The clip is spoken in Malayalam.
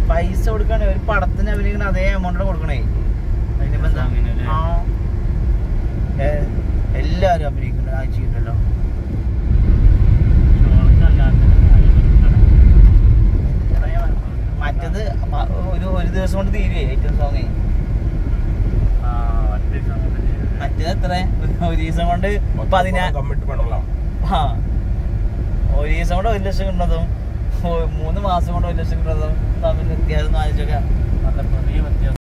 പൈസ കൊടുക്കണേ ഒരു പടത്തിന് അഭിനയിക്കണ അതേ എമൗണ്ട് കൊടുക്കണേ അതിനിപ്പോ എന്താ അങ്ങനെയല്ലേ? ആ ഏ, എല്ലാരും അഭിനയിക്കണ്ട ആഴ്ചയുണ്ടല്ലോ മറ്റത് പ- ഒരു ഒരു ദിവസം കൊണ്ട് തീരുവേ ഏറ്റവും സോങ്ങേ മറ്റേത് എത്ര ഒരു ദിവസം കൊണ്ട് പതിനാ കമ്മിട്ട് പണങ്ങളാ ആ ഒരു ദിവസം കൊണ്ട് ഒരു ലക്ഷം കിട്ടുന്നതും മൂന്ന് മാസം കൊണ്ട് ഒരു ലക്ഷം കിട്ടുന്നതും തമ്മിൽ വ്യത്യാസം ആലോചിച്ചൊക്കെ നല്ല ചെറിയ വ്യത്യാസം